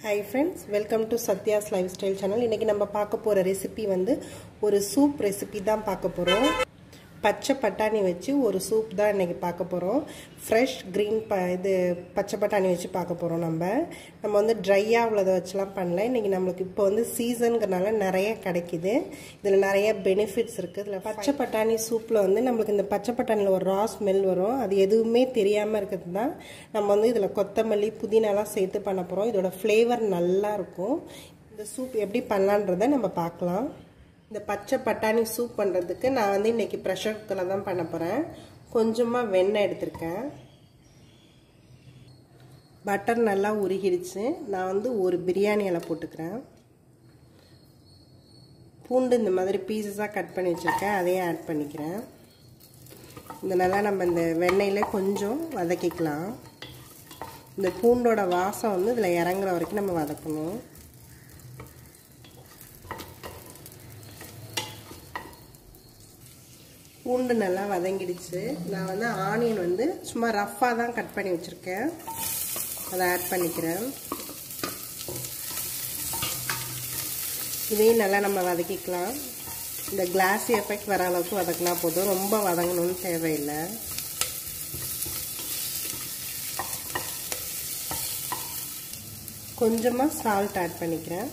hi friends welcome to Sathya's lifestyle channel இன்றைக்கி நம்ம பார்க்க போகிற ரெசிபி வந்து ஒரு சூப் ரெசிபி தான் பார்க்க போகிறோம் பச்சை பட்டாணி வச்சு ஒரு சூப் தான் இன்றைக்கி பார்க்க போகிறோம் ஃப்ரெஷ் க்ரீன் ப இது பச்சை பட்டாணி வச்சு பார்க்க போகிறோம் நம்ம நம்ம வந்து ட்ரையாக உள்ளதை வச்சுலாம் பண்ணல இன்றைக்கி நம்மளுக்கு இப்போ வந்து சீசனுங்கிறனால நிறைய கிடைக்கிது இதில் நிறைய பெனிஃபிட்ஸ் இருக்குது இதில் பச்சை பட்டாணி சூப்பில் வந்து நம்மளுக்கு இந்த பச்சை பட்டாணியில் ஒரு ரா ஸ்மெல் வரும் அது எதுவுமே தெரியாமல் இருக்கிறது தான் நம்ம வந்து இதில் கொத்தமல்லி புதினாலாம் சேர்த்து பண்ண போகிறோம் இதோட ஃப்ளேவர் நல்லா இருக்கும் இந்த சூப் எப்படி பண்ணலான்றதை நம்ம பார்க்கலாம் இந்த பச்சை பட்டாணி சூப் பண்ணுறதுக்கு நான் வந்து இன்றைக்கி ப்ரெஷர் குக்கரில் தான் பண்ண போகிறேன் கொஞ்சமாக வெண்ணெய் எடுத்திருக்கேன் பட்டர் நல்லா உருகிடுச்சு நான் வந்து ஒரு பிரியாணி இலை போட்டுக்கிறேன் பூண்டு இந்த மாதிரி பீசஸாக கட் பண்ணி வச்சுருக்கேன் அதையும் ஆட் பண்ணிக்கிறேன் இந்த நல்லா நம்ம இந்த வெண்ணெயில் கொஞ்சம் வதக்கிக்கலாம் இந்த பூண்டோட வாசம் வந்து இதில் இறங்குற வரைக்கும் நம்ம வதக்கணும் பூண்டு நல்லா வதங்கிடுச்சு நான் வந்து ஆனியன் வந்து சும்மா ரஃப்பாக தான் கட் பண்ணி வச்சுருக்கேன் அதை ஆட் பண்ணிக்கிறேன் இதையும் நல்லா நம்ம வதக்கிக்கலாம் இந்த கிளாஸி எஃபெக்ட் வர அளவுக்கு வதக்கினா போதும் ரொம்ப வதங்கணும்னு தேவையில்லை கொஞ்சமாக சால்ட் ஆட் பண்ணிக்கிறேன்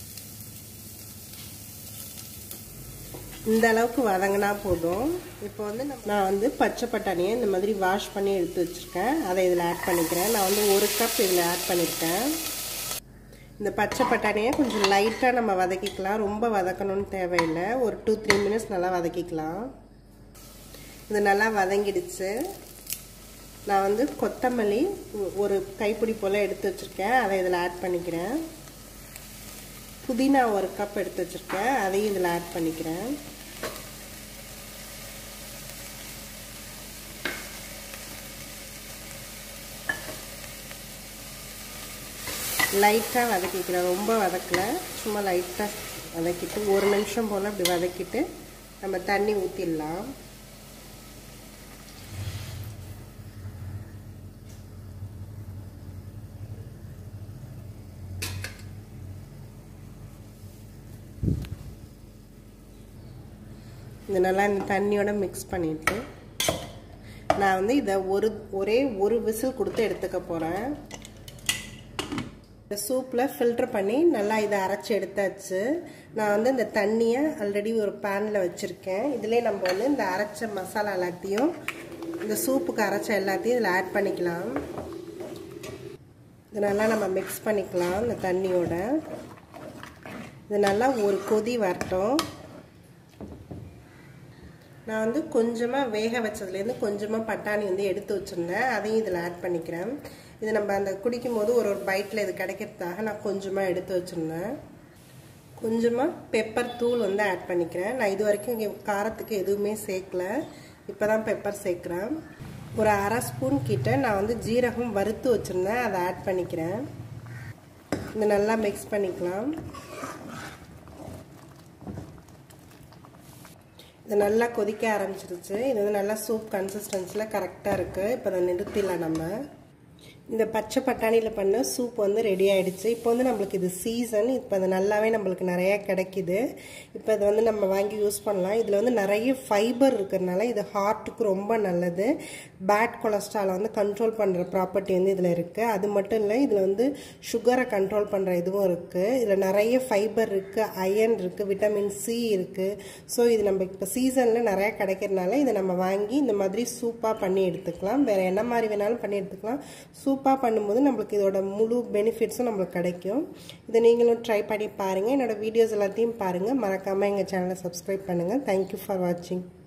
இந்த அளவுக்கு வதங்கினா போதும் இப்போ வந்து நான் வந்து பச்சை பட்டாணியை இந்த மாதிரி வாஷ் பண்ணி எடுத்து வச்சுருக்கேன் அதை இதில் ஆட் பண்ணிக்கிறேன் நான் வந்து ஒரு கப் இதில் ஆட் பண்ணியிருக்கேன் இந்த பச்சை பட்டாணியை கொஞ்சம் லைட்டாக நம்ம வதக்கிக்கலாம் ரொம்ப வதக்கணும்னு தேவையில்லை ஒரு டூ த்ரீ மினிட்ஸ் நல்லா வதக்கிக்கலாம் இது நல்லா வதங்கிடுச்சு நான் வந்து கொத்தமல்லி ஒரு கைப்பிடி போல் எடுத்து வச்சுருக்கேன் அதை இதில் ஆட் பண்ணிக்கிறேன் புதினா ஒரு கப் எடுத்து வச்சுருக்கேன் அதையும் இதில் ஆட் பண்ணிக்கிறேன் லைட்டாக வதக்கிக்கிறேன் ரொம்ப வதக்கலை சும்மா லைட்டாக வதக்கிட்டு ஒரு நிமிஷம் போல் அப்படி வதக்கிட்டு நம்ம தண்ணி ஊற்றிடலாம் இது நல்லா இந்த தண்ணியோட மிக்ஸ் பண்ணிவிட்டு நான் வந்து இதை ஒரு ஒரே ஒரு விசில் கொடுத்து எடுத்துக்க போகிறேன் இந்த சூப்பில் ஃபில்ட்ரு பண்ணி நல்லா இதை அரைச்சி எடுத்தாச்சு நான் வந்து இந்த தண்ணியை ஆல்ரெடி ஒரு பேனில் வச்சுருக்கேன் இதிலே நம்ம வந்து இந்த அரைச்ச மசாலா எல்லாத்தையும் இந்த சூப்புக்கு அரைச்ச எல்லாத்தையும் இதில் ஆட் பண்ணிக்கலாம் இது நல்லா நம்ம மிக்ஸ் பண்ணிக்கலாம் இந்த தண்ணியோட இது நல்லா ஒரு கொதி வரட்டும் நான் வந்து கொஞ்சமாக வேக வச்சதுலேருந்து கொஞ்சமாக பட்டாணி வந்து எடுத்து வச்சுருந்தேன் அதையும் இதில் ஆட் பண்ணிக்கிறேன் இது நம்ம அந்த குடிக்கும் போது ஒரு ஒரு பைட்டில் இது கிடைக்கிறதுக்காக நான் கொஞ்சமாக எடுத்து வச்சுருந்தேன் கொஞ்சமாக பெப்பர் தூள் வந்து ஆட் பண்ணிக்கிறேன் நான் இது வரைக்கும் இங்கே காரத்துக்கு எதுவுமே சேர்க்கல இப்போ தான் பெப்பர் சேர்க்குறேன் ஒரு அரை ஸ்பூன் கிட்ட நான் வந்து ஜீரகம் வறுத்து வச்சுருந்தேன் அதை ஆட் பண்ணிக்கிறேன் இது நல்லா மிக்ஸ் பண்ணிக்கலாம் இது நல்லா கொதிக்க ஆரம்பிச்சிருச்சு இது வந்து நல்லா சூப் கன்சிஸ்டன்சியில் கரெக்டாக இருக்குது இப்போ அதை நிறுத்திடலாம் நம்ம இந்த பச்சை பட்டாணியில் பண்ண சூப் வந்து ரெடி ஆகிடுச்சு இப்போ வந்து நம்மளுக்கு இது சீசன் இப்போ அது நல்லாவே நம்மளுக்கு நிறையா கிடைக்கிது இப்போ இதை வந்து நம்ம வாங்கி யூஸ் பண்ணலாம் இதில் வந்து நிறைய ஃபைபர் இருக்கிறதுனால இது ஹார்ட்டுக்கு ரொம்ப நல்லது பேட் கொலஸ்ட்ராலை வந்து கண்ட்ரோல் பண்ணுற ப்ராப்பர்ட்டி வந்து இதில் இருக்குது அது மட்டும் இல்லை இதில் வந்து சுகரை கண்ட்ரோல் பண்ணுற இதுவும் இருக்குது இதில் நிறைய ஃபைபர் இருக்குது அயன் இருக்குது விட்டமின் சி இருக்குது ஸோ இது நம்ம இப்போ சீசனில் நிறையா கிடைக்கிறதுனால இதை நம்ம வாங்கி இந்த மாதிரி சூப்பாக பண்ணி எடுத்துக்கலாம் வேறு என்ன மாதிரி வேணாலும் பண்ணி எடுத்துக்கலாம் சூப்பாக பண்ணும்போது நம்மளுக்கு இதோட முழு பெனிஃபிட்ஸும் நம்மளுக்கு கிடைக்கும் இதை நீங்களும் ட்ரை பண்ணி பாருங்கள் என்னோடய வீடியோஸ் எல்லாத்தையும் பாருங்கள் மறக்காமல் எங்கள் சேனலை சப்ஸ்கிரைப் பண்ணுங்கள் தேங்க்யூ ஃபார் வாட்சிங்